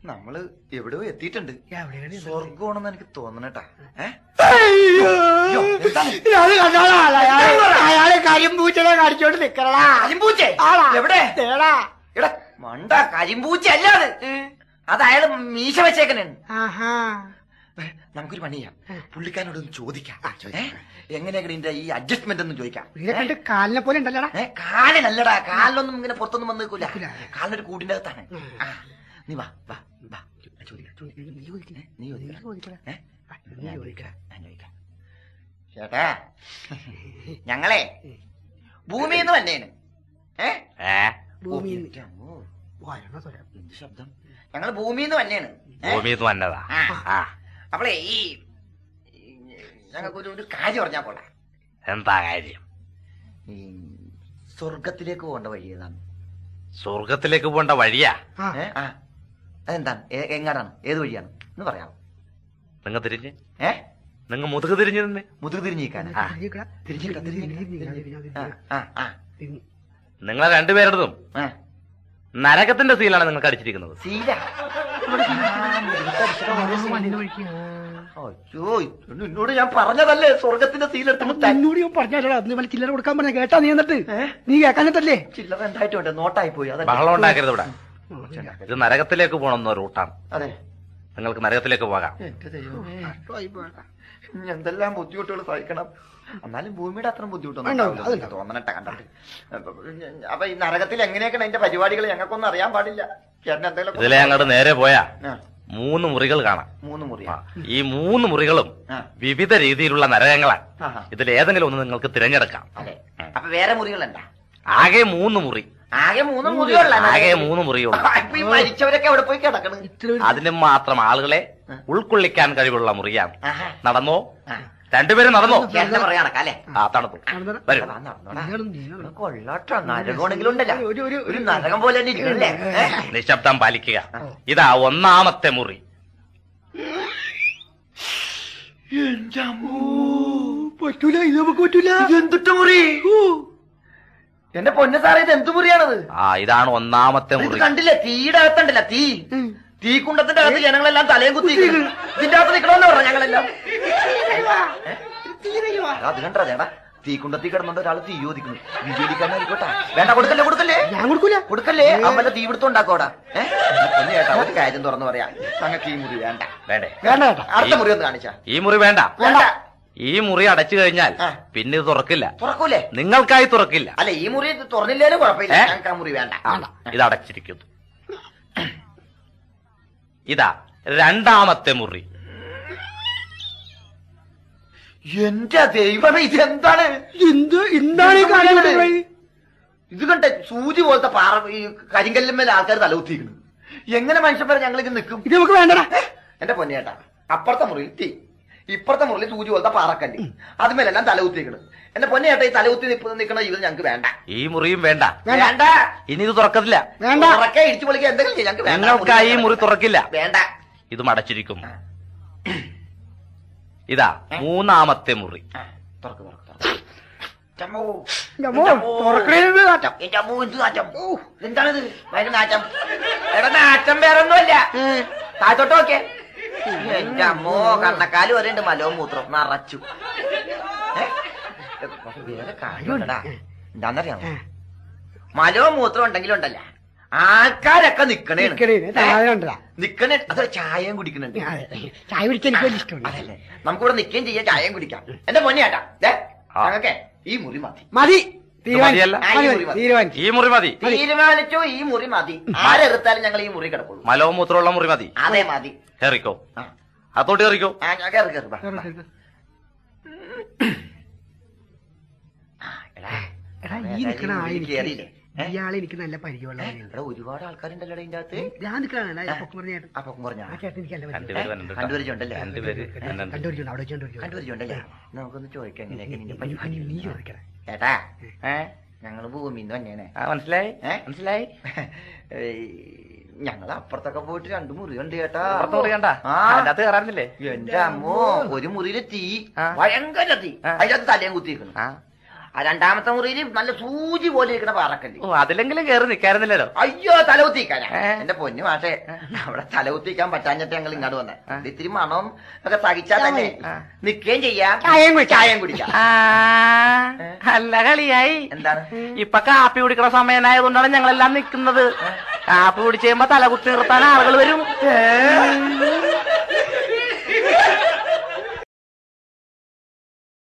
നമ്മള് എവിടെയോ എത്തിയിട്ടുണ്ട് എവിടെയാണ് ഇത്? സ്വർഗമാണെന്ന് എനിക്ക് തോന്നണട്ടാ ഏ അയ്യോ. അയ്യോ, എന്താണ്? അത് കണ്ടോളാ അയാള് അയാള് കരിമ്പൂച്ചനെ കാണിച്ചോണ്ട് നിക്കണടാ കരിമ്പൂച്ചേ ആളാ. എവിടെ തേടാ എടാ മണ്ട കരിമ്പൂച്ച അല്ല അത് അത് അയാള് മീശ വെച്ചേക്കനാണ് ആഹാ നമുക്കൊരു പണി ചെയ്യാം പുള്ളിക്കാരനോട് ഒന്ന് ചോദിക്കാം ഏ? എങ്ങനെയൊക്കെ ഇതിന്റെ ഈ അഡ്ജസ്റ്റ്മെന്റ് ഒന്ന് ചോദിക്കാം ഇതിനെ കണ്ട് കാലിനെ പോലെ ഉണ്ടല്ലോടാ ഏ കാലിനല്ലടാ കാലിലൊന്നും ഇങ്ങനെ പുറത്തൊന്നും വന്ന് നിൽക്കൂല നിൽക്കൂല. കാലിനൊരു കൂടിന്റെ അകത്താണ് ഉം. ആ നീ വാ വാ വാ ചോദിക്കാം നീ ചോദിക്കണേ. നീ ചോദിക്കണം. നീ ചോദിക്കണേ. ഏ? നീ ഞാൻ ചോദിക്കണേ. ചോദിക്കാം ഞാൻ ചോദിക്കാം ചേട്ടാ ഞങ്ങളെ ഭൂമിയിൽ നിന്ന് തന്നെയാണ് ഏ ഏ ഭൂമിയിൽ എൻ്റെ അമ്മോ, വരണ സ്വരം. എന്ത് ശബ്ദം ഞങ്ങള് ഭൂമിയിൽ നിന്ന് തന്നെയാണ് ഏ? ഭൂമിയിൽ നിന്ന് വന്നതാ ആ. ആ അപ്പളേ ഈ ഞങ്ങൾക്ക് ഒരു ഒരു കാര്യം പറഞ്ഞാ പോടാ എന്താ കാര്യം ഈ സ്വർഗത്തിലേക്ക് പോകേണ്ട വഴി ഏതാണ് സ്വർഗത്തിലേക്ക് പോകേണ്ട വഴിയാ ആ, ഏ? ആ അതെന്താണ് ഏ- എങ്ങാടാണ് ഏത് വഴിയാണ് എന്ന് പറയാം നിങ്ങൾ തിരിഞ്ഞ് ഏ നിങ്ങൾ മുതുക് തിരിഞ്ഞ് നിന്ന് മുതുക് തിരിഞ്ഞിരിക്കാൻ ആ. തിരിഞ്ഞിക്കടാ. തിരിഞ്ഞിരിക്കാം, തിരിഞ്ഞിരിക്കാം, തിരിഞ്ഞിരിക്കാം, തിരിഞ്ഞിരിക്കാം. തിരിഞ്ഞിരിക്കാം, ആ, ആ, ആ. തിരിഞ്ഞ്. നിങ്ങളെ രണ്ടുപേരുടേതും ആ. നരകത്തിന്റെ സീലാണ് നിങ്ങൾക്ക് അടിച്ചിരിക്കുന്നത് സീല ആ, മുതുകത്ത് അടിച്ചിട്ട് ഓരോ ആ, സീല. മണ്ണിന് വഴിക്ക്. ആ. അയ്യോ ഇത് നിന്നോട് ഞാൻ പറഞ്ഞതല്ലേ സ്വർഗത്തിന്റെ സീലെടുത്ത് തന്നോട് ഞാൻ പറഞ്ഞാലോ നീ വല്ല ചില്ലറ കൊടുക്കാൻ പറഞ്ഞ കേട്ടാ നീ എന്നിട്ട് നീ കേൾക്കാഞ്ഞിട്ടല്ലേ ചില്ലറ എന്തായിട്ടുണ്ട് നോട്ടായി പോയി അതല്ലേ ബഹളം ഉണ്ടാക്കരുത് ഇവിടെ ഇത് നരകത്തിലേക്ക് പോകണമെന്ന റൂട്ടാണ് അതെ നിങ്ങൾക്ക് നരകത്തിലേക്ക് പോകാം എന്റെ ദൈവമേ ഇനി എന്തെല്ലാം ബുദ്ധിമുട്ടുകൾ സഹിക്കണം എന്നാലും ഭൂമിയുടെ അത്ര ബുദ്ധിമുട്ടൊന്നും ഉണ്ടാവില്ല, ഉണ്ടാവില്ല അതില്ല. എനിക്ക് തോന്നണട്ടെ കണ്ടിട്ട് അപ്പൊ അപ്പൊ ഈ നരകത്തിൽ എങ്ങനെയൊക്കെയാണ് അതിന്റെ പരിപാടികൾ ഞങ്ങൾക്കൊന്നും അറിയാൻ പാടില്ല ചേട്ടൻ എന്തെങ്കിലും ഇതിലെ അങ്ങോട്ട് നേരെ പോയാ ആ, മൂന്ന് മുറികൾ കാണാം മൂന്ന് മുറി ആ, ഈ മൂന്ന് മുറികളും ആ. വിവിധ രീതിയിലുള്ള നരകങ്ങളാണ് ആഹാ. ഇതിൽ ഏതെങ്കിലും ഒന്ന് നിങ്ങൾക്ക് തിരഞ്ഞെടുക്കാം അതെ അപ്പൊ വേറെ മുറികളുണ്ടാ ആകെ മൂന്ന് മുറി ആകെ മൂന്ന് മുറിയുള്ള ആകെ മൂന്ന് മുറിയുള്ളൂ ഇപ്പൊ ഈ മരിച്ചവരൊക്കെ അവിടെ പോയി കിടക്കണം ഇത്ര ഒരു- അതിന് മാത്രം ആളുകളെ ഉൾക്കൊള്ളിക്കാൻ കഴിവുള്ള മുറിയാണ് ആഹാ. നടന്നോ ആ. രണ്ടുപേരും നടന്നോ ചേട്ടന്റെ പറയാ കണക്കല്ലേ ആ തണുത്തു നടന്നോടാ. വരൂ നടന്നോടാ നീ നടന്നു, നീ നടന്നു. കൊള്ളാട്ടോ നരകമാണെങ്കിലും ഉണ്ടല്ലോ ഒരു- ഒരു- ഒരു നരകം പോലെ തന്നെ ഇരിക്കണല്ലേ ഏ? നിശബ്ദം പാലിക്കുക ഇതാ ഒന്നാമത്തെ മുറി എന്റെ അമ്മോ. പറ്റൂല ഇത് നമുക്ക് പറ്റൂല ഇതെന്തിട്ട് മുറി എന്റെ പൊന്ന സാറേ ഇത് എന്ത് മുറിയാണത് ആ ഇതാണ് ഒന്നാമത്തെ ഇത് മുറി കണ്ടില്ലേ തീയുടെ അകത്തുണ്ടല്ല തീ തീക്കുണ്ടത്തിന്റെ അകത്ത് ജനങ്ങളെല്ലാം തലയും കുത്തി ഇതിന്റെ അകത്ത് നിക്കണമെന്ന് പറഞ്ഞ ഞങ്ങളെല്ലാം എടാ, അത് കണ്ടാ ചേട്ടാ തീക്കുണ്ടത്തിൽ കിടന്നുണ്ട് ഒരാൾ തീ ചോദിക്കുന്നു വിജയിക്കാനായിരിക്കോട്ടാ വേണ്ട കൊടുക്കല്ലേ കൊടുക്കല്ലേ ഞാൻ കൊടുക്കൂല കൊടുക്കല്ലേ അമ്മന്റെ തീ പിടുത്തം ഉണ്ടാക്കോടാ ഏഹ് ഒന്ന് ചേട്ടാ ഒരു കാര്യം തുറന്നു പറയാം ഞങ്ങൾക്ക് ഈ മുറി വേണ്ട വേണ്ടേ വേണ്ട കേട്ടോ അടുത്ത മുറി ഒന്ന് കാണിച്ചാ ഈ മുറി വേണ്ട വേണ്ട ഈ മുറി അടച്ചു കഴിഞ്ഞാൽ ആ. പിന്നെ ഇത് തുറക്കില്ല തുറക്കൂലേ നിങ്ങൾക്കായി തുറക്കില്ല അല്ല ഈ മുറി തുറന്നില്ലേലും കുഴപ്പമില്ല ഏ? ഞങ്ങൾക്ക് ആ മുറി വേണ്ട ആ, ഇത് അടച്ചിരിക്കുന്നു ഇതാ രണ്ടാമത്തെ മുറി എന്റെ ദൈവമേ ഇതെന്താണ് എന്ത് എന്താണ് ഈ കാര്യം ഇത് കണ്ട സൂചി പോലത്തെ പാറ ഈ കരിങ്കല്ലുമേൽ ആൾക്കാർ തലകുത്തിയിരിക്കുന്നു എങ്ങനെ മനുഷ്യന്മാരെ ഞങ്ങളിത് നിൽക്കും ഇത് നമുക്ക് വേണ്ടടാ എന്റെ പൊന്നേട്ടാ അപ്പുറത്തെ മുറിയിൽ തീ ഇപ്പുറത്തെ മുറിയിൽ സൂചി പോലത്തെ പാറക്കല്ല് അതുമേലെല്ലാം തലകുത്തിയിരിക്കണം എന്റെ പൊന്നേട്ടാ ഈ തലകുത്തി നിപ്പ് നിൽക്കണ ജീവിതം ഞങ്ങൾക്ക് വേണ്ട ഈ മുറിയും വേണ്ട വേണ്ട ഇനി ഇത് തുറക്കത്തില്ല വേണ്ട ഉറക്കെ ഇടിച്ചു പൊളിക്കുക എന്തെങ്കിലും ചെയ്യാം ഞങ്ങൾക്ക് വേണ്ട നിങ്ങൾക്കായി ഈ മുറി തുറക്കില്ല വേണ്ട ഇതും അടച്ചിരിക്കുന്നു ഇതാ മൂന്നാമത്തെ മുറി ആ, തുറക്ക് തുറക്ക് തുറക്ക് ചമ്മോ. ചമ്മോ, ചമ്മോ. തുറക്കണേന് നാറ്റം. എന്റെ അമ്മോ എന്ത് നാറ്റം ഓ എന്താണിത് ഭയങ്കര നാറ്റം എടാ നാറ്റം വേറെ ഒന്നുമല്ല താഴത്തോട്ട് നോക്കേ എന്റെ അമ്മോ കണ്ണക്കാല് വരെ ഉണ്ട് മലവും മൂത്രം നിറച്ചു ഏ? പക്ഷെ വേറെ കാര്യമുണ്ടടാ എന്താന്നറിയാമോ മലവും മൂത്രം ഉണ്ടെങ്കിലും ഉണ്ടല്ല ആൾക്കാരൊക്കെ നിക്കണേ നിക്കണേന് താഴെ കണ്ടതാ. നിക്കണേ അത് ചായയും കുടിക്കുന്നുണ്ട് അതെ. ചായ കുടിക്കാൻ എനിക്ക് വലിയ ഇഷ്ടമുണ്ട് അതല്ലേ നമുക്കിവിടെ നിൽക്കുകയും ചെയ്യാം ചായയും കുടിക്കാം എന്റെ പൊന്നിയാട്ടാ ദേ ആ. ഞങ്ങൾക്കേ ഈ മുറി മതി മതി മതിയല്ല? തീരുമാനിച്ചു മതി, മതി, തീരുമാനിച്ചു ഈ മുറി മതി തീരുമാനിച്ചു ഈ മുറി മതി ആരെടുത്താലും ഞങ്ങൾ ഈ മുറി കിടക്കുള്ളൂ മലവും മൂത്രമുള്ള മുറി മതി അതെ മതി കയറിക്കോ ആ. അതോട്ട് കയറിക്കോ ആ ഞാൻ കയറി കയറി വാ, വാ. ആ, എടാ, എടാ ഈ ഏതായാലും നിക്കണ ഈ മുറി ആളെനിക്ക് കേറിയില്ലേ? ഏ? ഇയാളെ എനിക്ക് നല്ല പരിചയമുള്ള എടാ ഒരുപാട് ആൾക്കാരുണ്ടല്ലോ ഇതിന്റെ അകത്ത് ഞാൻ നിൽക്കണ പൊക്കം പറഞ്ഞ ചേട്ടൻ അപ്പൊ പറഞ്ഞ ആ ചേട്ടൻ എനിക്ക് നല്ല പരിചയം രണ്ടുപേര് വന്നിട്ടുണ്ട് കേട്ടോ. കണ്ടുപരിച്ചുണ്ടല്ലേ രണ്ടുപേര് വന്നിട്ടുണ്ട്. കണ്ടുപിടിച്ചു അവിടെ വെച്ച് കണ്ടുപിടിച്ചു കണ്ടുപരിച്ചുണ്ടല്ലേ നമുക്കൊന്ന് ചോദിക്കാം എങ്ങനെയൊക്കെ നിന്റെ നീ പരിപാടി നീ ചോദിക്കണേ ചേട്ടാ ഏ? ഞങ്ങള് ഭൂമിന്ന് തന്നെയാണ് ആ, മനസ്സിലായി ഏ? മനസ്സിലായി ഞങ്ങൾ അപ്പുറത്തൊക്കെ പോയിട്ട് രണ്ടു മുറി ഉണ്ട് ചേട്ടാ പുറത്ത് മുറി കണ്ട ആ. അതിനകത്ത് കയറാനില്ലേ എന്റെ അമ്മോ ഒരു മുറിയില് തീ ആ. ഭയങ്കര തീ ആ. അതിനകത്ത് തലയും കുത്തിയിരിക്കണം ആ ആ രണ്ടാമത്തെ മുറിയിൽ നല്ല സൂചി പോലെ ഇരിക്കുന്ന പാറക്കല്ല് ഓ അതിലെങ്കിലും കേറി നിക്കായിരുന്നില്ലല്ലോ അയ്യോ തലകുത്തിക്കാനാ ഏ? എന്റെ പൊന്നു മാഷേ അവിടെ തലകുത്തിക്കാൻ പറ്റാഞ്ഞിട്ട് ഞങ്ങൾ ഇങ്ങോട്ട് വന്നെ ഇത് ഇത്തിരി മണം ഒക്കെ സഹിച്ചാൽ തന്നെ ആ. നിക്കുകയും ചെയ്യാം ചായയും കുടിക്കാം. ചായയും കുടിക്കാം ആ നല്ല കളിയായി എന്താണ് ഇപ്പൊ കാപ്പി കുടിക്കണ സമയനായതുകൊണ്ടാണ് ഞങ്ങളെല്ലാം നിക്കുന്നത് കാപ്പി കുടിച്ച് കഴിയുമ്പോ തല കുത്തി നിർത്താൻ ആളുകൾ വരും